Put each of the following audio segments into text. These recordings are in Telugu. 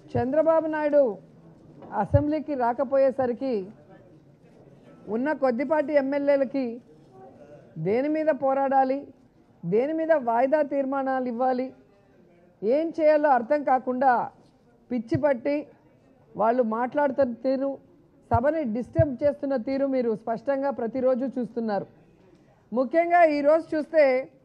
చంద్రబాబు నాయుడు అసెంబ్లీకి రాకపోయేసరికి ఉన్న కొద్దిపాటి ఎమ్మెల్యేలకి దేని మీద పోరాడాలి దేని మీద వాయిదా తీర్మానాలు ఇవ్వాలి ఏం చేయాలో అర్థం కాకుండా పిచ్చి పట్టి వాళ్ళు మాట్లాడుతున్న తీరు సభని డిస్టర్బ్ చేస్తున్న తీరు మీరు స్పష్టంగా ప్రతిరోజు చూస్తున్నారు ముఖ్యంగా ఈరోజు చూస్తే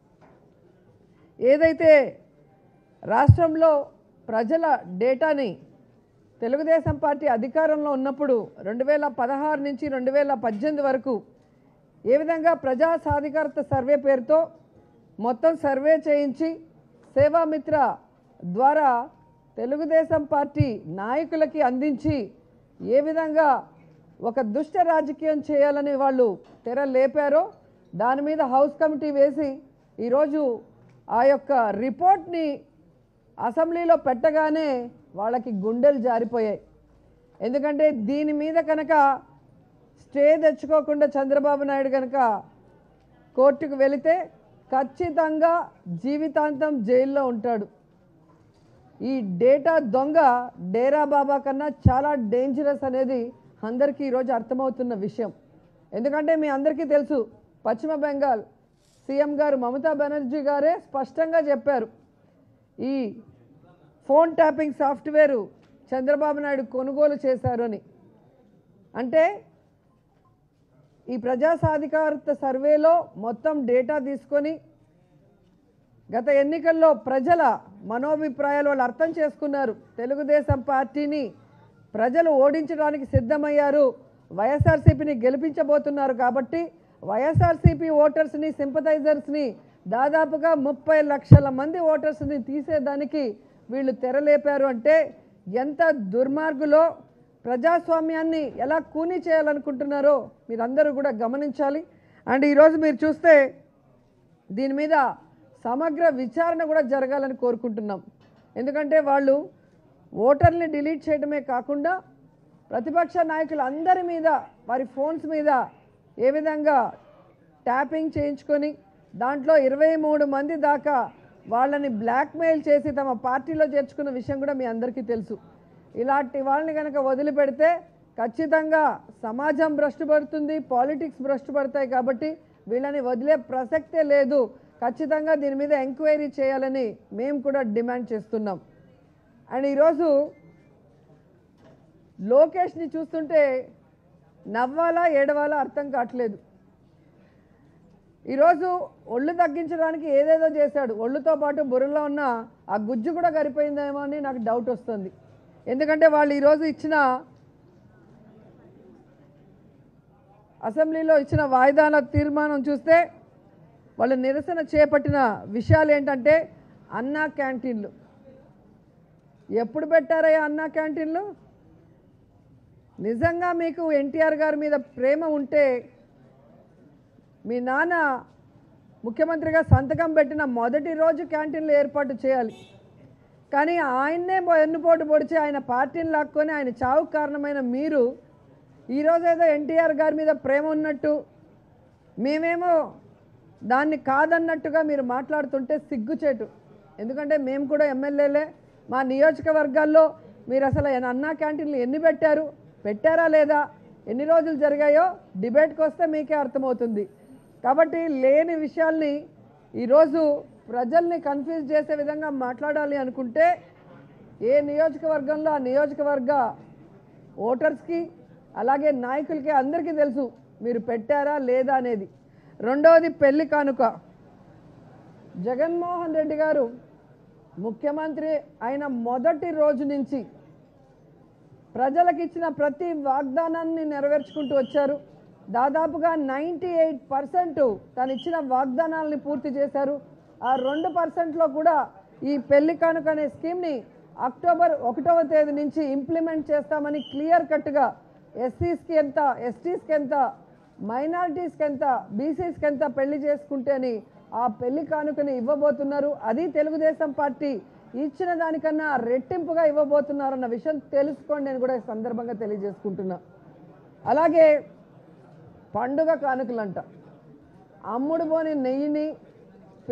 ఏదైతే రాష్ట్రంలో ప్రజల డేటాని తెలుగుదేశం పార్టీ అధికారంలో ఉన్నప్పుడు రెండు వేల పదహారు నుంచి రెండు వేల పద్దెనిమిది వరకు ఏ విధంగా ప్రజా సాధికారత సర్వే పేరుతో మొత్తం సర్వే చేయించి సేవామిత్ర ద్వారా తెలుగుదేశం పార్టీ నాయకులకి అందించి ఏ విధంగా ఒక దుష్ట రాజకీయం చేయాలని వాళ్ళు తెర లేపారో దాని మీద హౌస్ కమిటీ వేసి ఈరోజు ఆ యొక్క రిపోర్ట్ని అసెంబ్లీలో పెట్టగానే వాళ్ళకి గుండెలు జారిపోయాయి ఎందుకంటే దీని మీద కనుక స్టే తెచ్చుకోకుండా చంద్రబాబు నాయుడు కనుక కోర్టుకు వెళితే ఖచ్చితంగా జీవితాంతం జైల్లో ఉంటాడు ఈ డేటా దొంగ డేరా బాబా కన్నా చాలా డేంజరస్ అనేది అందరికీ ఈరోజు అర్థమవుతున్న విషయం ఎందుకంటే మీ అందరికీ తెలుసు పశ్చిమ బెంగాల్ సీఎం గారు మమతా బెనర్జీ గారే స్పష్టంగా చెప్పారు ఈ phone tapping software Chandrababu Naidu కొనుగోలు చేశారు అని అంటే ఈ ప్రజా సాధికారత సర్వేలో మొత్తం డేటా తీసుకొని గత ఎన్నికల్లో ప్రజల మనోభిప్రాయాలు వాళ్ళు అర్థం చేసుకున్నారు తెలుగుదేశం పార్టీని ప్రజలు ఓడించడానికి సిద్ధమయ్యారు వైఎస్ఆర్సీపీని గెలిపించబోతున్నారు కాబట్టి వైఎస్ఆర్సీపీ ఓటర్స్ని సింపథైజర్స్ని దాదాపుగా ముప్పై లక్షల మంది ఓటర్స్ని తీసేదానికి వీళ్ళు తెరలేపారు అంటే ఎంత దుర్మార్గులో ప్రజాస్వామ్యాన్ని ఎలా కూని చేయాలనుకుంటున్నారో మీరందరూ కూడా గమనించాలి అండ్ ఈరోజు మీరు చూస్తే దీని మీద సమగ్ర విచారణ కూడా జరగాలని కోరుకుంటున్నాం ఎందుకంటే వాళ్ళు ఓటర్ని డిలీట్ చేయడమే కాకుండా ప్రతిపక్ష నాయకులు అందరి మీద వారి ఫోన్స్ మీద ఏ విధంగా ట్యాపింగ్ చేయించుకొని దాంట్లో ఇరవై మూడు మంది దాకా వాళ్ళని బ్లాక్మెయిల్ చేసి తమ పార్టీలో చేర్చుకున్న విషయం కూడా మీ అందరికీ తెలుసు ఇలాంటి వాళ్ళని కనుక వదిలిపెడితే ఖచ్చితంగా సమాజం భ్రష్టు పడుతుంది పాలిటిక్స్ భ్రష్టు పడతాయి కాబట్టి వీళ్ళని వదిలే ప్రసక్తే లేదు ఖచ్చితంగా దీని మీద ఎంక్వైరీ చేయాలని మేము కూడా డిమాండ్ చేస్తున్నాం అండ్ ఈరోజు లోకేష్ని చూస్తుంటే నవ్వాలా ఏడవాలా అర్థం కావట్లేదు ఈరోజు ఒళ్ళు తగ్గించడానికి ఏదేదో చేశాడు ఒళ్ళుతో పాటు బుర్రలో ఉన్న ఆ గుజ్జు కూడా గరిపోయిందేమో అని నాకు డౌట్ వస్తుంది ఎందుకంటే వాళ్ళు ఈరోజు ఇచ్చిన అసెంబ్లీలో ఇచ్చిన వాయిదాల తీర్మానం చూస్తే వాళ్ళు నిరసన చేపట్టిన విషయాలు ఏంటంటే అన్నా క్యాంటీన్లు ఎప్పుడు పెట్టారయ్యా అన్నా క్యాంటీన్లు నిజంగా మీకు ఎన్టీఆర్ గారి మీద ప్రేమ ఉంటే మీ నాన్న ముఖ్యమంత్రిగా సంతకం పెట్టిన మొదటి రోజు క్యాంటీన్లు ఏర్పాటు చేయాలి కానీ ఆయన్నే బో- ఎన్నుపోటు పొడిచి ఆయన పార్టీని లాక్కొని ఆయన చావుకు కారణమైన మీరు ఈరోజు ఏదో ఎన్టీఆర్ గారి మీద ప్రేమ ఉన్నట్టు మేమేమో దాన్ని కాదన్నట్టుగా మీరు మాట్లాడుతుంటే సిగ్గుచేటు ఎందుకంటే మేము కూడా ఎమ్మెల్యేలే మా నియోజకవర్గాల్లో మీరు అసలు ఎన్- అన్నా క్యాంటీన్లు ఎన్ని పెట్టారు పెట్టారా లేదా ఎన్ని రోజులు జరిగాయో డిబేట్కి వస్తే మీకే అర్థమవుతుంది కాబట్టి లేని విషయాల్ని ఈరోజు ప్రజల్ని కన్ఫ్యూజ్ చేసే విధంగా మాట్లాడాలి అనుకుంటే ఏ నియోజకవర్గంలో ఆ నియోజకవర్గ ఓటర్స్కి అలాగే నాయకులకి అందరికీ తెలుసు మీరు పెట్టారా లేదా అనేది రెండవది పెళ్లి కానుక జగన్మోహన్ రెడ్డి గారు ముఖ్యమంత్రి అయిన మొదటి రోజు నుంచి ప్రజలకు ఇచ్చిన ప్రతి వాగ్దానాన్ని నెరవేర్చుకుంటూ వచ్చారు దాదాపుగా నైంటీ ఎయిట్ పర్సెంట్ తను ఇచ్చిన వాగ్దానాలని పూర్తి చేశారు ఆ రెండు పర్సెంట్లో కూడా ఈ పెళ్లి కానుక అనే స్కీమ్ని అక్టోబర్ ఒకటవ తేదీ నుంచి ఇంప్లిమెంట్ చేస్తామని క్లియర్ కట్గా ఎస్సీస్కి ఎంత ఎస్టీస్కి ఎంత మైనారిటీస్కి ఎంత బీసీస్కి ఎంత పెళ్లి చేసుకుంటే అని ఆ పెళ్లి కానుకని ఇవ్వబోతున్నారు అది తెలుగుదేశం పార్టీ ఇచ్చిన దానికన్నా రెట్టింపుగా ఇవ్వబోతున్నారన్న విషయం తెలుసుకోండి నేను కూడా ఈ సందర్భంగా తెలియజేసుకుంటున్నా అలాగే పండుగ కానుకలంట అమ్ముడు పోని నెయ్యిని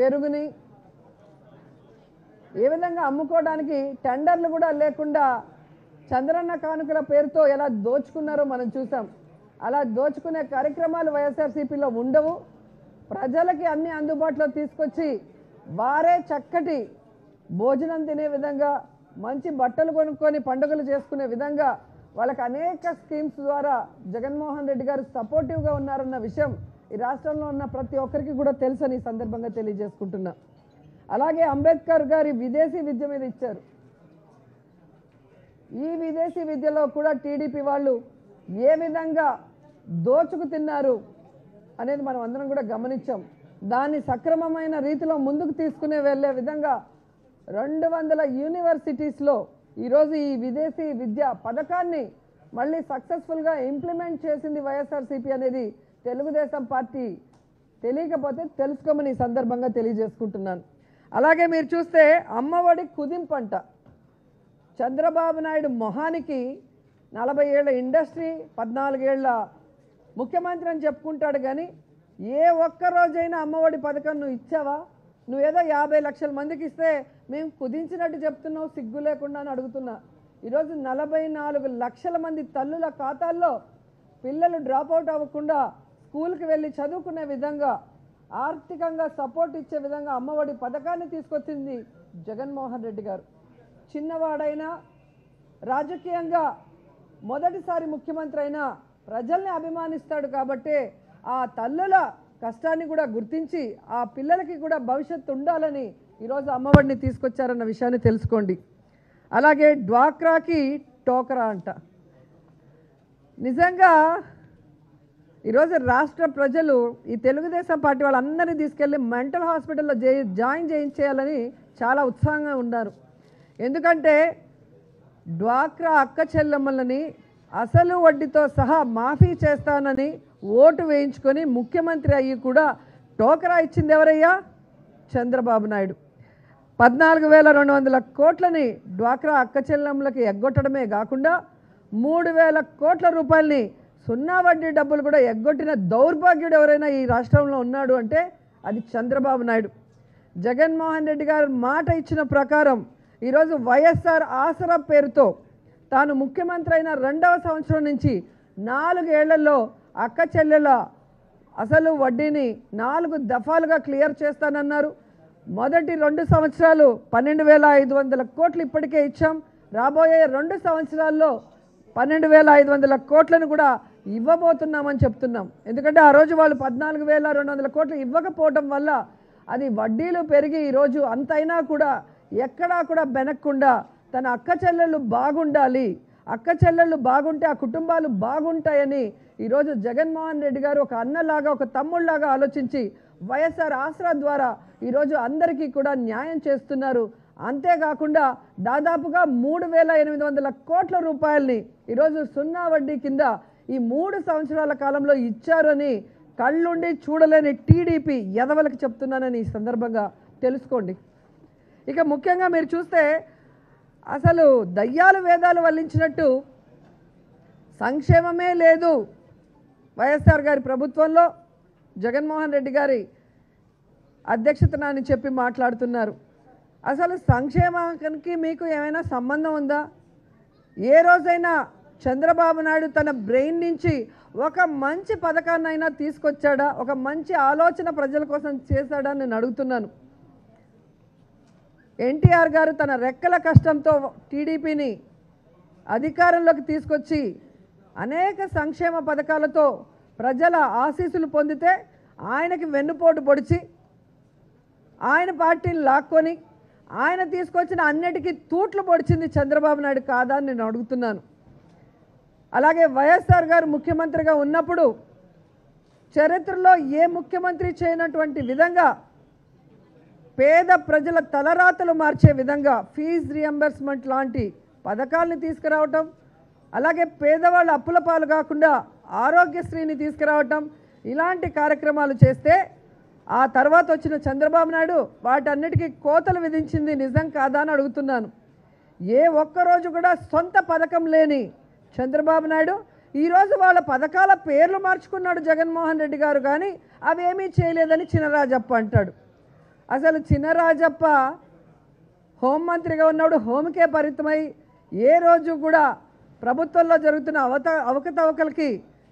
పెరుగుని ఏ విధంగా అమ్ముకోవడానికి టెండర్లు కూడా లేకుండా చంద్రన్న కానుకల పేరుతో ఎలా దోచుకున్నారో మనం చూసాం అలా దోచుకునే కార్యక్రమాలు వైఎస్ఆర్సీపీలో ఉండవు ప్రజలకి అన్ని అందుబాటులో తీసుకొచ్చి వారే చక్కటి భోజనం తినే విధంగా మంచి బట్టలు కొనుక్కొని పండుగలు చేసుకునే విధంగా వాళ్ళకి అనేక స్కీమ్స్ ద్వారా జగన్మోహన్ రెడ్డి గారు సపోర్టివ్గా ఉన్నారన్న విషయం ఈ రాష్ట్రంలో ఉన్న ప్రతి ఒక్కరికి కూడా తెలుసని ఈ సందర్భంగా తెలియజేసుకుంటున్నా అలాగే అంబేద్కర్ గారి విదేశీ విద్య మీద ఇచ్చారు ఈ విదేశీ విద్యలో కూడా టీడీపీ వాళ్ళు ఏ విధంగా దోచుకు తిన్నారు అనేది మనం అందరం కూడా గమనించాం దాన్ని సక్రమమైన రీతిలో ముందుకు తీసుకునే వెళ్ళే విధంగా రెండు వందల యూనివర్సిటీస్లో ఈరోజు ఈ విదేశీ విద్య పథకాన్ని మళ్ళీ సక్సెస్ఫుల్గా ఇంప్లిమెంట్ చేసింది వైఎస్ఆర్సీపీ అనేది తెలుగుదేశం పార్టీ తెలియకపోతే తెలుసుకోమని ఈ సందర్భంగా తెలియజేసుకుంటున్నాను అలాగే మీరు చూస్తే అమ్మఒడి కుదింపంట చంద్రబాబు నాయుడు మొహానికి నలభై ఏళ్ళ ఇండస్ట్రీ పద్నాలుగేళ్ల ముఖ్యమంత్రి అని చెప్పుకుంటాడు కానీ ఏ ఒక్క రోజైనా అమ్మఒడి పథకం నువ్వు ఇచ్చావా నువ్వేదో యాభై లక్షల మందికి ఇస్తే మేము కుదించినట్టు చెప్తున్నావు సిగ్గు లేకుండా అని అడుగుతున్నా ఈరోజు నలభై నాలుగు లక్షల మంది తల్లుల ఖాతాల్లో పిల్లలు డ్రాప్ అవుట్ అవ్వకుండా స్కూల్కి వెళ్ళి చదువుకునే విధంగా ఆర్థికంగా సపోర్ట్ ఇచ్చే విధంగా అమ్మఒడి పథకాన్ని తీసుకొచ్చింది జగన్మోహన్ రెడ్డి గారు చిన్నవాడైనా రాజకీయంగా మొదటిసారి ముఖ్యమంత్రి అయినా ప్రజల్ని అభిమానిస్తాడు కాబట్టి ఆ తల్లుల కష్టాన్ని కూడా గుర్తించి ఆ పిల్లలకి కూడా భవిష్యత్తు ఉండాలని ఈరోజు అమ్మఒడిని తీసుకొచ్చారన్న విషయాన్ని తెలుసుకోండి అలాగే డ్వాక్రాకి టోకరా అంట నిజంగా ఈరోజు రాష్ట్ర ప్రజలు ఈ తెలుగుదేశం పార్టీ వాళ్ళందరినీ తీసుకెళ్ళి మెంటల్ హాస్పిటల్లో జే జాయిన్ చేయించేయాలని చాలా ఉత్సాహంగా ఉన్నారు ఎందుకంటే డ్వాక్రా అక్క చెల్లెమ్మలని అసలు వడ్డీతో సహా మాఫీ చేస్తానని ఓటు వేయించుకొని ముఖ్యమంత్రి అయ్యి కూడా టోకరా ఇచ్చింది ఎవరయ్యా చంద్రబాబు నాయుడు పద్నాలుగు వేల రెండు వందల కోట్లని డ్వాక్రా అక్క చెల్లెమ్మలకి ఎగ్గొట్టడమే కాకుండా మూడు వేల కోట్ల రూపాయలని సున్నా వడ్డీ డబ్బులు కూడా ఎగ్గొట్టిన దౌర్భాగ్యుడు ఎవరైనా ఈ రాష్ట్రంలో ఉన్నాడు అంటే అది చంద్రబాబు నాయుడు జగన్మోహన్ రెడ్డి గారు మాట ఇచ్చిన ప్రకారం ఈరోజు వైఎస్ఆర్ ఆసరా పేరుతో తాను ముఖ్యమంత్రి అయిన రెండవ సంవత్సరం నుంచి నాలుగేళ్లలో అక్క చెల్లెల అసలు వడ్డీని నాలుగు దఫాలుగా క్లియర్ చేస్తానన్నారు మొదటి రెండు సంవత్సరాలు పన్నెండు వేల ఐదు వందల కోట్లు ఇప్పటికే ఇచ్చాం రాబోయే రెండు సంవత్సరాల్లో పన్నెండు వేల ఐదు వందల కోట్లను కూడా ఇవ్వబోతున్నామని చెప్తున్నాం ఎందుకంటే ఆ రోజు వాళ్ళు పద్నాలుగు వేల రెండు వందల కోట్లు ఇవ్వకపోవటం వల్ల అది వడ్డీలు పెరిగి ఈరోజు అంతైనా కూడా ఎక్కడా కూడా బెనక్కుండా తన అక్క చెల్లెళ్ళు బాగుండాలి అక్క చెల్లెళ్ళు బాగుంటే ఆ కుటుంబాలు బాగుంటాయని ఈరోజు జగన్మోహన్ రెడ్డి గారు ఒక అన్నలాగా ఒక తమ్ముళ్లాగా ఆలోచించి వైఎస్ఆర్ ఆసరా ద్వారా ఈరోజు అందరికీ కూడా న్యాయం చేస్తున్నారు అంతేకాకుండా దాదాపుగా మూడు వేల ఎనిమిది వందల కోట్ల రూపాయల్ని ఈరోజు సున్నా వడ్డీ కింద ఈ మూడు సంవత్సరాల కాలంలో ఇచ్చారని కళ్ళుండి చూడలేని టీడీపీ ఎదవలకు చెప్తున్నానని ఈ సందర్భంగా తెలుసుకోండి ఇక ముఖ్యంగా మీరు చూస్తే అసలు దయ్యాలు వేదాలు వల్లించినట్టు సంక్షేమమే లేదు వైఎస్ఆర్ గారి ప్రభుత్వంలో జగన్మోహన్ రెడ్డి గారి అధ్యక్షతన అని చెప్పి మాట్లాడుతున్నారు అసలు సంక్షేమానికి మీకు ఏమైనా సంబంధం ఉందా ఏ రోజైనా చంద్రబాబు నాయుడు తన బ్రెయిన్ నుంచి ఒక మంచి పథకాన్నైనా తీసుకొచ్చాడా ఒక మంచి ఆలోచన ప్రజల కోసం చేశాడా అని నేను అడుగుతున్నాను ఎన్టీఆర్ గారు తన రెక్కల కష్టంతో టీడీపీని అధికారంలోకి తీసుకొచ్చి అనేక సంక్షేమ పథకాలతో ప్రజల ఆశీస్సులు పొందితే ఆయనకి వెన్నుపోటు పొడిచి ఆయన పార్టీని లాక్కొని ఆయన తీసుకొచ్చిన అన్నిటికీ తూట్లు పొడిచింది చంద్రబాబు నాయుడు కాదా అని నేను అడుగుతున్నాను అలాగే వైఎస్ఆర్ గారు ముఖ్యమంత్రిగా ఉన్నప్పుడు చరిత్రలో ఏ ముఖ్యమంత్రి చేయనటువంటి విధంగా పేద ప్రజల తలరాతలు మార్చే విధంగా ఫీజు రియంబర్స్మెంట్ లాంటి పథకాలను తీసుకురావటం అలాగే పేదవాళ్ళ అప్పుల పాలు కాకుండా ఆరోగ్యశ్రీని తీసుకురావటం ఇలాంటి కార్యక్రమాలు చేస్తే ఆ తర్వాత వచ్చిన చంద్రబాబు నాయుడు వాటన్నిటికీ కోతలు విధించింది నిజం కాదా అని అడుగుతున్నాను ఏ ఒక్కరోజు కూడా సొంత పథకం లేని చంద్రబాబు నాయుడు ఈరోజు వాళ్ళ పథకాల పేర్లు మార్చుకున్నాడు జగన్మోహన్ రెడ్డి గారు కానీ అవేమీ చేయలేదని చినరాజప్ప అంటాడు అసలు చినరాజప్ప హోంమంత్రిగా ఉన్నాడు హోంకే పరిమితమై ఏ రోజు కూడా ప్రభుత్వంలో జరుగుతున్న అవత అవకతవకలకి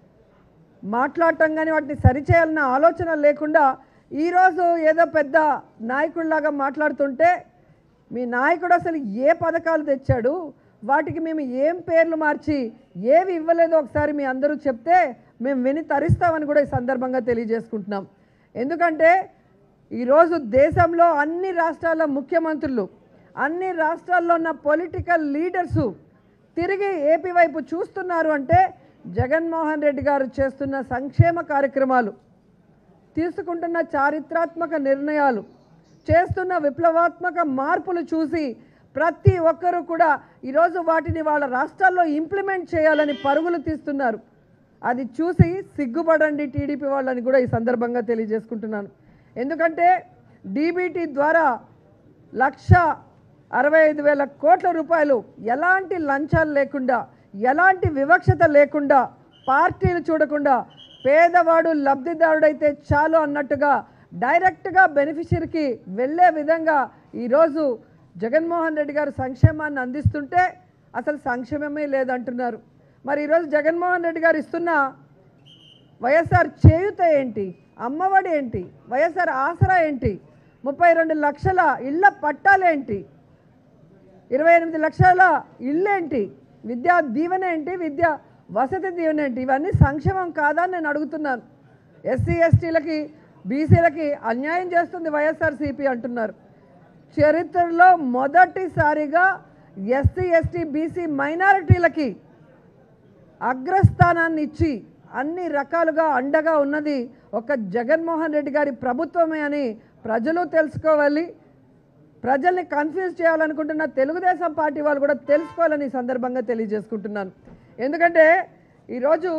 మాట్లాడటం కానీ వాటిని సరిచేయాలన్న ఆలోచన లేకుండా ఈరోజు ఏదో పెద్ద నాయకుడిలాగా మాట్లాడుతుంటే మీ నాయకుడు అసలు ఏ పథకాలు తెచ్చాడు వాటికి మేము ఏం పేర్లు మార్చి ఏవి ఇవ్వలేదో ఒకసారి మీ అందరూ చెప్తే మేము విని తరిస్తామని కూడా ఈ సందర్భంగా తెలియజేసుకుంటున్నాం ఎందుకంటే ఈరోజు దేశంలో అన్ని రాష్ట్రాల ముఖ్యమంత్రులు అన్ని రాష్ట్రాల్లో ఉన్న పొలిటికల్ లీడర్సు తిరిగి ఏపీ వైపు చూస్తున్నారు అంటే జగన్మోహన్ రెడ్డి గారు చేస్తున్న సంక్షేమ కార్యక్రమాలు తీసుకుంటున్న చారిత్రాత్మక నిర్ణయాలు చేస్తున్న విప్లవాత్మక మార్పులు చూసి ప్రతి ఒక్కరూ కూడా ఈరోజు వాటిని వాళ్ళ రాష్ట్రాల్లో ఇంప్లిమెంట్ చేయాలని పరుగులు తీస్తున్నారు అది చూసి సిగ్గుపడండి టీడీపీ వాళ్ళని కూడా ఈ సందర్భంగా తెలియజేసుకుంటున్నాను ఎందుకంటే డీబీటీ ద్వారా లక్ష అరవై ఐదు వేల కోట్ల రూపాయలు ఎలాంటి లంచాలు లేకుండా ఎలాంటి వివక్షత లేకుండా పార్టీలు చూడకుండా పేదవాడు లబ్ధిదారుడైతే చాలు అన్నట్టుగా డైరెక్ట్గా బెనిఫిషరీకి వెళ్ళే విధంగా ఈరోజు జగన్మోహన్ రెడ్డి గారు సంక్షేమాన్ని అందిస్తుంటే అసలు సంక్షేమమే లేదంటున్నారు మరి ఈరోజు జగన్మోహన్ రెడ్డి గారు ఇస్తున్న వైఎస్ఆర్ చేయుత ఏంటి అమ్మఒడి ఏంటి వైఎస్ఆర్ ఆసరా ఏంటి ముప్పై రెండు లక్షల ఇళ్ల పట్టాలేంటి ఇరవై ఎనిమిది లక్షల ఇళ్ళేంటి విద్యా దీవెన ఏంటి విద్యా వసతి దీవెన ఏంటి ఇవన్నీ సంక్షేమం కాదా అని నేను అడుగుతున్నాను ఎస్సీ ఎస్టీలకి బీసీలకి అన్యాయం చేస్తుంది వైఎస్ఆర్సీపీ అంటున్నారు చరిత్రలో మొదటిసారిగా ఎస్సీ ఎస్టీ బీసీ మైనారిటీలకి అగ్రస్థానాన్ని ఇచ్చి అన్ని రకాలుగా అండగా ఉన్నది ఒక జగన్మోహన్ రెడ్డి గారి ప్రభుత్వమే అని ప్రజలు తెలుసుకోవాలి ప్రజల్ని కన్ఫ్యూజ్ చేయాలనుకుంటున్న తెలుగుదేశం పార్టీ వాళ్ళు కూడా తెలుసుకోవాలని ఈ సందర్భంగా తెలియజేసుకుంటున్నాను ఎందుకంటే ఈరోజు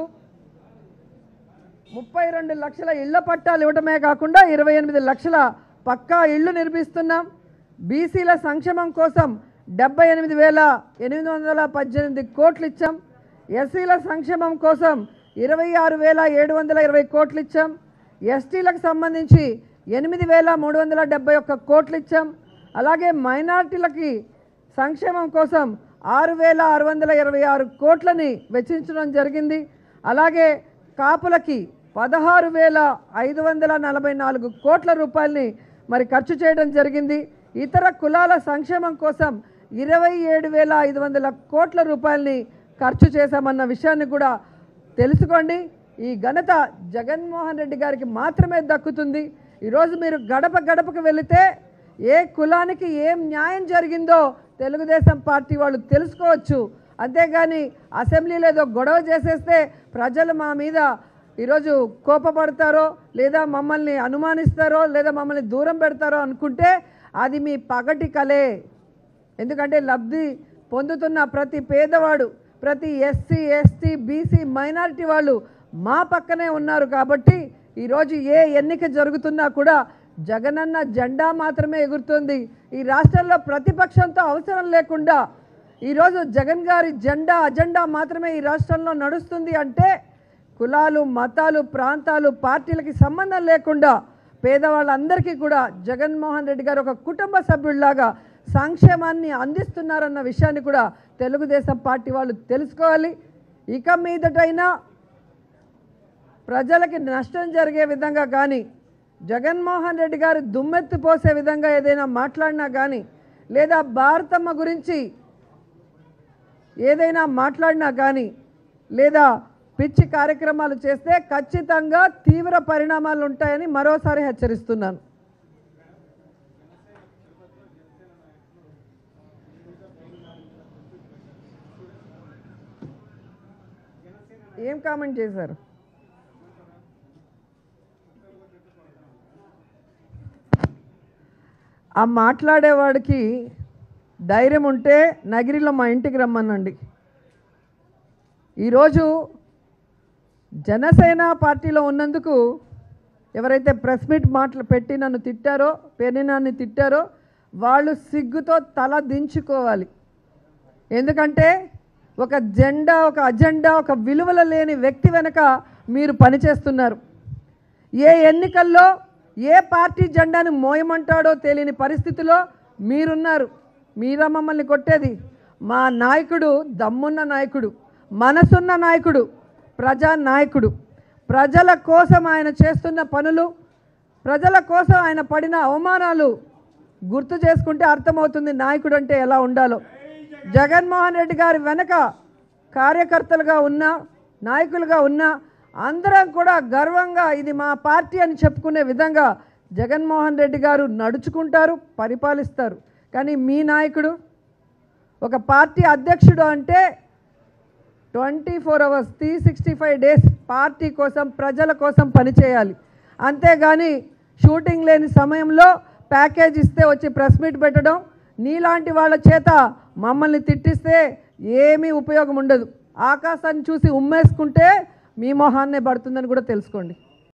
ముప్పై రెండు లక్షల ఇళ్ల పట్టాలు ఇవ్వటమే కాకుండా ఇరవై ఎనిమిది లక్షల పక్కా ఇళ్ళు నిర్మిస్తున్నాం బీసీల సంక్షేమం కోసం డెబ్బై ఎనిమిది వేల ఎనిమిది వందల పద్దెనిమిది కోట్లు ఇచ్చాం ఎస్సీల సంక్షేమం కోసం ఇరవై ఆరు వేల ఏడు వందల ఇరవై కోట్లు ఇచ్చాం ఎస్టీలకు సంబంధించి ఎనిమిది వేల మూడు వందల డెబ్బై ఒక్క కోట్లు ఇచ్చాం అలాగే మైనార్టీలకి సంక్షేమం కోసం ఆరు వేల ఆరు వందల ఇరవై ఆరు కోట్లని వెచ్చించడం జరిగింది అలాగే కాపులకి పదహారు వేల ఐదు వందల నలభై నాలుగు కోట్ల రూపాయలని మరి ఖర్చు చేయడం జరిగింది ఇతర కులాల సంక్షేమం కోసం ఇరవై ఏడు వేల ఐదు వందల కోట్ల రూపాయలని ఖర్చు చేశామన్న విషయాన్ని కూడా తెలుసుకోండి ఈ ఘనత జగన్మోహన్ రెడ్డి గారికి మాత్రమే దక్కుతుంది ఈరోజు మీరు గడప గడపకు వెళితే ఏ కులానికి ఏం న్యాయం జరిగిందో తెలుగుదేశం పార్టీ వాళ్ళు తెలుసుకోవచ్చు అంతేగాని అసెంబ్లీలో ఏదో గొడవ చేసేస్తే ప్రజలు మా మీద ఈరోజు కోపపడతారో లేదా మమ్మల్ని అనుమానిస్తారో లేదా మమ్మల్ని దూరం పెడతారో అనుకుంటే అది మీ పగటి కలే ఎందుకంటే లబ్ధి పొందుతున్న ప్రతి పేదవాడు ప్రతి ఎస్సీ ఎస్టీ బీసీ మైనారిటీ వాళ్ళు మా పక్కనే ఉన్నారు కాబట్టి ఈరోజు ఏ ఎన్నిక జరుగుతున్నా కూడా జగనన్న జెండా మాత్రమే ఎగురుతుంది ఈ రాష్ట్రంలో ప్రతిపక్షంతో అవసరం లేకుండా ఈరోజు జగన్ గారి జెండా అజెండా మాత్రమే ఈ రాష్ట్రంలో నడుస్తుంది అంటే కులాలు మతాలు ప్రాంతాలు పార్టీలకి సంబంధం లేకుండా పేదవాళ్ళందరికీ కూడా జగన్మోహన్ రెడ్డి గారు ఒక కుటుంబ సభ్యుడిలాగా సంక్షేమాన్ని అందిస్తున్నారన్న విషయాన్ని కూడా తెలుగుదేశం పార్టీ వాళ్ళు తెలుసుకోవాలి ఇక మీదటైనా ప్రజలకి నష్టం జరిగే విధంగా కానీ జగన్మోహన్ రెడ్డి గారు దుమ్మెత్తి పోసే విధంగా ఏదైనా మాట్లాడినా కానీ లేదా భారతమ్మ గురించి ఏదైనా మాట్లాడినా కానీ లేదా పిచ్చి కార్యక్రమాలు చేస్తే ఖచ్చితంగా తీవ్ర పరిణామాలు ఉంటాయని మరోసారి హెచ్చరిస్తున్నాను ఏం కామెంట్ చేశారు ఆ మాట్లాడేవాడికి ధైర్యం ఉంటే నగిరిలో మా ఇంటికి రమ్మనండి ఈరోజు జనసేన పార్టీలో ఉన్నందుకు ఎవరైతే ప్రెస్ మీట్ మాటలు పెట్టి నన్ను తిట్టారో పెరినాన్ని తిట్టారో వాళ్ళు సిగ్గుతో తల దించుకోవాలి ఎందుకంటే ఒక జెండా ఒక అజెండా ఒక విలువల లేని వ్యక్తి వెనక మీరు పనిచేస్తున్నారు ఏ ఎన్నికల్లో ఏ పార్టీ జెండాను మోయమంటాడో తెలియని పరిస్థితిలో మీరున్నారు మీరా మమ్మల్ని కొట్టేది మా నాయకుడు దమ్మున్న నాయకుడు మనసున్న నాయకుడు ప్రజా నాయకుడు ప్రజల కోసం ఆయన చేస్తున్న పనులు ప్రజల కోసం ఆయన పడిన అవమానాలు గుర్తు చేసుకుంటే అర్థమవుతుంది నాయకుడు అంటే ఎలా ఉండాలో జగన్మోహన్ రెడ్డి గారి వెనక కార్యకర్తలుగా ఉన్నా నాయకులుగా ఉన్నా అందరం కూడా గర్వంగా ఇది మా పార్టీ అని చెప్పుకునే విధంగా జగన్మోహన్ రెడ్డి గారు నడుచుకుంటారు పరిపాలిస్తారు కానీ మీ నాయకుడు ఒక పార్టీ అధ్యక్షుడు అంటే twenty four hours three sixty five days party కోసం ప్రజల కోసం పనిచేయాలి అంతేగాని షూటింగ్ లేని సమయంలో ప్యాకేజ్ ఇస్తే వచ్చి ప్రెస్ మీట్ పెట్టడం నీలాంటి వాళ్ళ చేత మమ్మల్ని తిట్టిస్తే ఏమీ ఉపయోగం ఉండదు ఆకాశాన్ని చూసి ఉమ్మేసుకుంటే మీ మొహాన్నే పడుతుందని కూడా తెలుసుకోండి